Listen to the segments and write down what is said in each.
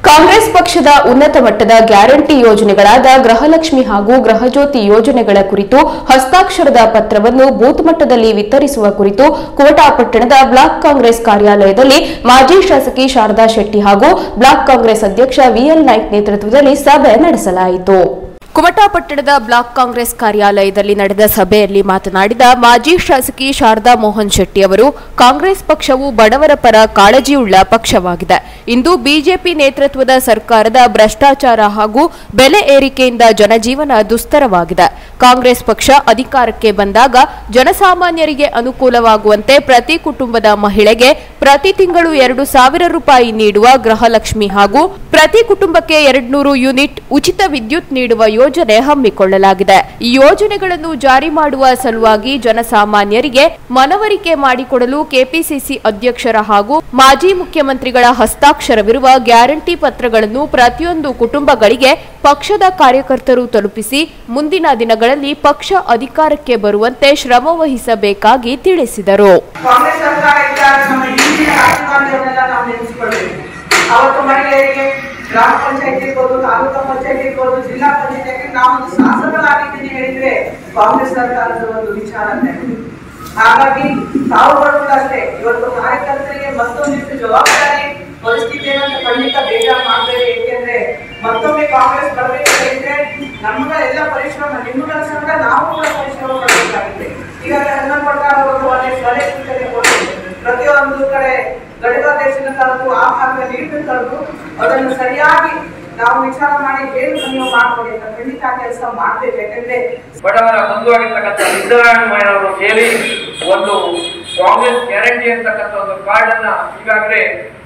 ಕಾಂಗ್ರೆಸ್ ಪಕ್ಷದ ಉನ್ನತ ಮಟ್ಟದ ಗ್ಯಾರಂಟಿ ಯೋಜನೆಗಳಾದ ಗೃಹಲಕ್ಷ್ಮಿ ಹಾಗೂ ಗೃಹಜ್ಯೋತಿ ಯೋಜನೆಗಳ ಕುರಿತು ಹಸ್ತಾಕ್ಷರದ ಪತ್ರವನ್ನು ಬೂತ್ ಮಟ್ಟದಲ್ಲಿ ವಿತರಿಸುವ ಕುರಿತು ಕುಮಟಾ ಪಟ್ಟಣದ ಬ್ಲಾಕ್ ಕಾಂಗ್ರೆಸ್ ಕಾರ್ಯಾಲಯದಲ್ಲಿ ಮಾಜಿ ಶಾಸಕಿ ಶಾರದಾ ಶೆಟ್ಟಿ ಹಾಗೂ ಬ್ಲಾಕ್ ಕಾಂಗ್ರೆಸ್ ಅಧ್ಯಕ್ಷ ವಿಎಲ್ ನಾಯ್ಕ್ ನೇತೃತ್ವದಲ್ಲಿ ಸಭೆ ನಡೆಸಲಾಯಿತು ಕುಮಟಾ ಪಟ್ಟಣದ ಬ್ಲಾಕ್ ಕಾಂಗ್ರೆಸ್ ಕಾರ್ಯಾಲಯದಲ್ಲಿ ನಡೆದ ಸಭೆಯಲ್ಲಿ ಮಾತನಾಡಿದ ಮಾಜಿ ಶಾಸಕಿ ಶಾರದಾ ಮೋಹನ್ ಶೆಟ್ಟಿ ಅವರು ಕಾಂಗ್ರೆಸ್ ಪಕ್ಷವು ಬಡವರ ಪರ ಕಾಳಜಿಯುಳ್ಳ ಪಕ್ಷವಾಗಿದೆ ಇಂದು ಬಿಜೆಪಿ ನೇತೃತ್ವದ ಸರ್ಕಾರದ ಭ್ರಷ್ಟಾಚಾರ ಹಾಗೂ ಬೆಲೆ ಏರಿಕೆಯಿಂದ ಜನಜೀವನ ದುಸ್ತರವಾಗಿದೆ ಕಾಂಗ್ರೆಸ್ ಪಕ್ಷ ಅಧಿಕಾರಕ್ಕೆ ಬಂದಾಗ ಜನಸಾಮಾನ್ಯರಿಗೆ ಅನುಕೂಲವಾಗುವಂತೆ ಪ್ರತಿ ಕುಟುಂಬದ ಮಹಿಳೆಗೆ ಪ್ರತಿ ತಿಂಗಳು ಎರಡು ಸಾವಿರ ರೂಪಾಯಿ ನೀಡುವ ಗೃಹಲಕ್ಷ್ಮಿ ಹಾಗೂ ಪ್ರತಿ ಕುಟುಂಬಕ್ಕೆ ಎರಡ್ನೂರು ಯೂನಿಟ್ ಉಚಿತ ವಿದ್ಯುತ್ ನೀಡುವ ಯೋಜನೆ ಹಮ್ಮಿಕೊಳ್ಳಲಾಗಿದೆ ಈ ಯೋಜನೆಗಳನ್ನು ಜಾರಿ ಮಾಡುವ ಸಲುವಾಗಿ ಜನಸಾಮಾನ್ಯರಿಗೆ ಮನವರಿಕೆ ಮಾಡಿಕೊಡಲು ಕೆಪಿಸಿಸಿ ಅಧ್ಯಕ್ಷರ ಹಾಗೂ ಮಾಜಿ ಮುಖ್ಯಮಂತ್ರಿಗಳ ಹಸ್ತಾಕ್ಷರವಿರುವ ಗ್ಯಾರಂಟಿ ಪತ್ರಗಳನ್ನು ಪ್ರತಿಯೊಂದು ಕುಟುಂಬಗಳಿಗೆ ಪಕ್ಷದ ಕಾರ್ಯಕರ್ತರು ತಲುಪಿಸಿ ಮುಂದಿನ ದಿನಗಳಲ್ಲಿ ಪಕ್ಷ ಅಧಿಕಾರಕ್ಕೆ ಬರುವಂತೆ ಶ್ರಮ ವಹಿಸಬೇಕಾಗಿ ತಿಳಿಸಿದರು ಕಾಂಗ್ರೆಸ್ ಸರ್ಕಾರ ಇದ್ದಾಗ ನಮ್ಮ ಹಿಂದಿನ ರಾಜೀವ್ ಗಾಂಧಿ ಅವರನ್ನೆಲ್ಲ ನಾವು ನೆನೆಸ್ಕೊಳ್ಬೇಕು ಅವತ್ತು ಮಹಿಳೆಯರಿಗೆ ಗ್ರಾಮ ಪಂಚಾಯತ್ ಇರ್ಬೋದು ತಾಲೂಕಾ ಪಂಚಾಯತ್ ಇರ್ಬೋದು ಜಿಲ್ಲಾ ಪಂಚಾಯತ್ ನಾವೊಂದು ಶಾಸಕರಾಗಿದ್ದೀನಿ ಹೇಳಿದ್ರೆ ಕಾಂಗ್ರೆಸ್ ಸರ್ಕಾರದ ಒಂದು ವಿಚಾರ ನೆನಪು. ಹಾಗಾಗಿ ತಾವುಗಳು ಕೂಡ ಅಷ್ಟೇ ಇವತ್ತು ಕಾರ್ಯಕರ್ತರಿಗೆ ಮತ್ತೊಂದಿಷ್ಟು ಜವಾಬ್ದಾರಿ ಪರಿಸ್ಥಿತಿ ಏನಂತ ಖಂಡಿತ ಬೇಜಾರು ಮಾಡಬೇಡಿ ಏಕೆಂದ್ರೆ ಮತ್ತೊಮ್ಮೆ ಕಾಂಗ್ರೆಸ್ ಬರಬೇಕು ಹೇಳಿದ್ರೆ ನಮ್ಮಗಳ ಎಲ್ಲ ಪರಿಶ್ರಮ ನಿಮ್ಮಗಳ ಸಂಘ ನಾವು ಕೂಡ ಪರಿಶ್ರಮ ಪಡಬೇಕಾಗಿದೆ ಈಗ ಹನುಮಂತ ಪ್ರಕಾರ ಅವರು ಅಲ್ಲಿ ಸ್ವರೇ ಸೂಚನೆ ಕೊಟ್ಟು ಪ್ರತಿಯೊಂದು ಕಡೆ ಗಡಿಗಾದೇಶನ ತರದು ಆ ಭಾಗದ ನೀರನ್ನು ತರದು ಅದನ್ನು ಸರಿಯಾಗಿ ನಾವು ವಿಚಾರ ಮಾಡಿ ಏನು ನೀವು ಮಾಡ್ಕೊಡಿ ಅಂತ ಖಂಡಿತ ಕೆಲಸ ಮಾಡ್ಬೇಕು ಯಾಕಂದ್ರೆ ಬಡವರ ಬಂಧುವಾಗಿರ್ತಕ್ಕಂಥ ಸಿದ್ದರಾಮಯ್ಯ ಅವರು ಸೇರಿ ಒಂದು ಕಾಂಗ್ರೆಸ್ ಗ್ಯಾರಂಟಿ ಅಂತಕ್ಕಂಥ ಒಂದು ಕಾರ್ಡ್ ಅನ್ನ ಈಗಾಗಲೇ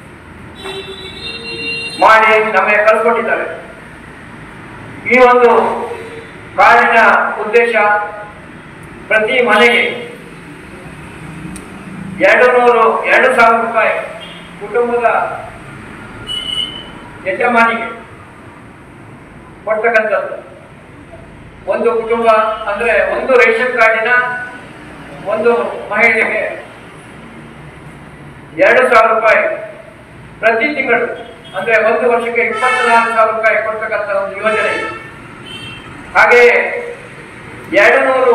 ಮಾಡಿ ನಮಗೆ ಕಳ್ಸಿಕೊಟ್ಟಿದ್ದಾರೆ ಈ ಒಂದು ಕಾರ್ಡಿನ ಉದ್ದೇಶ ಪ್ರತಿ ಮನೆಗೆ ಎರಡು ನೂರು ಎರಡು ಸಾವಿರ ರೂಪಾಯಿ ಕುಟುಂಬದ ಯಜಮಾನಿಗೆ ಕೊಡ್ತಕ್ಕಂಥದ್ದು ಒಂದು ಕುಟುಂಬ ಅಂದ್ರೆ ಒಂದು ರೇಷನ್ ಕಾರ್ಡಿನ ಒಂದು ಮಹಿಳೆಗೆ ಎರಡು ಸಾವಿರ ರೂಪಾಯಿ ಪ್ರತಿ ತಿಂಗಳು ಅಂದ್ರೆ ಒಂದು ವರ್ಷಕ್ಕೆ ಇಪ್ಪತ್ನಾಲ್ಕು ಸಾವಿರ ರೂಪಾಯಿ ಕೊಡ್ತಕ್ಕಂಥ ಒಂದು ಯೋಜನೆ ಇದೆ. ಹಾಗೆಯೇ ಎರಡು ನೂರು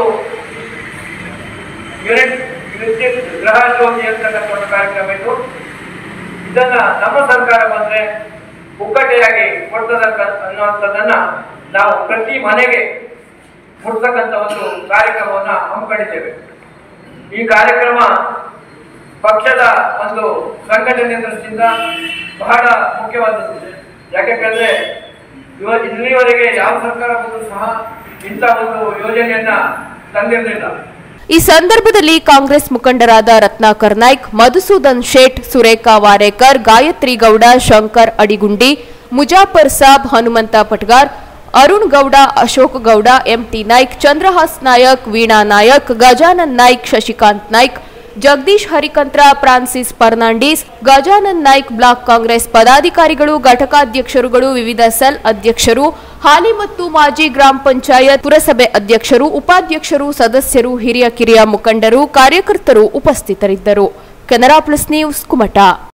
ಯೂನಿಟ್ ವಿದ್ಯುತ್ ಗೃಹ ಜ್ಯೋತಿ ಅಂತಕ್ಕಂಥ ಒಂದು ಕಾರ್ಯಕ್ರಮ ಇತ್ತು ಇದನ್ನ ನಮ್ಮ ಸರ್ಕಾರ ಬಂದ್ರೆ ಪುಕ್ಕಟೆಯಾಗಿ ಕೊಡ್ತದಕ್ಕ ಅನ್ನುವಂಥದ್ದನ್ನ ನಾವು ಪ್ರತಿ ಮನೆಗೆ ಮುಟ್ತಕ್ಕಂಥ ಒಂದು ಕಾರ್ಯಕ್ರಮವನ್ನ ಹಮ್ಮಿಕೊಂಡಿದ್ದೇವೆ ಈ ಕಾರ್ಯಕ್ರಮ ಪಕ್ಷದ ಒಂದು ಸಂಘಟನೆ ದೃಷ್ಟಿಯಿಂದ ಬಹಳ ಮುಖ್ಯವಾದದ್ದು ಯಾಕೆಂದ್ರೆ ಇವ ಇಲ್ಲಿವರೆಗೆ ಯಾವ ಸರ್ಕಾರ ಬಂದರೂ ಸಹ ಇಂಥ ಒಂದು ಯೋಜನೆಯನ್ನ ತಂದಿರಲಿಲ್ಲ ಈ ಸಂದರ್ಭದಲ್ಲಿ ಕಾಂಗ್ರೆಸ್ ಮುಖಂಡರಾದ ರತ್ನಾಕರ್ ನಾಯ್ಕ್ ಮಧುಸೂದನ್ ಶೇಟ್ ಸುರೇಖಾ ವಾರೇಕರ್ ಗಾಯತ್ರಿ ಗೌಡ ಶಂಕರ್ ಅಡಿಗುಂಡಿ ಮುಜಾಫರ್ ಸಾಬ್ ಹನುಮಂತ ಪಟ್ಗಾರ್ ಅರುಣ್ ಗೌಡ ಅಶೋಕ್ ಗೌಡ ಎಂಟಿ ನಾಯ್ಕ್ ಚಂದ್ರಹಾಸ್ ನಾಯಕ್ ವೀಣಾ ನಾಯಕ್ ಗಜಾನನ್ ನಾಯ್ಕ್ ಶಶಿಕಾಂತ್ ನಾಯ್ಕ್ ಜಗದೀಶ್ ಹರಿಕಂತ್ರ ಫ್ರಾನ್ಸಿಸ್ ಫರ್ನಾಂಡಿಸ್ ಗಜಾನನ್ ನಾಯ್ಕ್ ಬ್ಲಾಕ್ ಕಾಂಗ್ರೆಸ್ ಪದಾಧಿಕಾರಿಗಳು ಘಟಕಾಧ್ಯಕ್ಷರುಗಳು ವಿವಿಧ ಸೆಲ್ ಅಧ್ಯಕ್ಷರು ಹಾಲಿ ಮತ್ತು ಮಾಜಿ ಗ್ರಾಮ ಪಂಚಾಯತ್ ಪುರಸಭೆ ಅಧ್ಯಕ್ಷರು ಉಪಾಧ್ಯಕ್ಷರು ಸದಸ್ಯರು ಹಿರಿಯ ಕಿರಿಯ ಮುಖಂಡರು ಕಾರ್ಯಕರ್ತರು ಉಪಸ್ಥಿತರಿದ್ದರು ಕೆನರಾ ಪ್ಲಸ್ ನ್ಯೂಸ್ ಕುಮಟಾ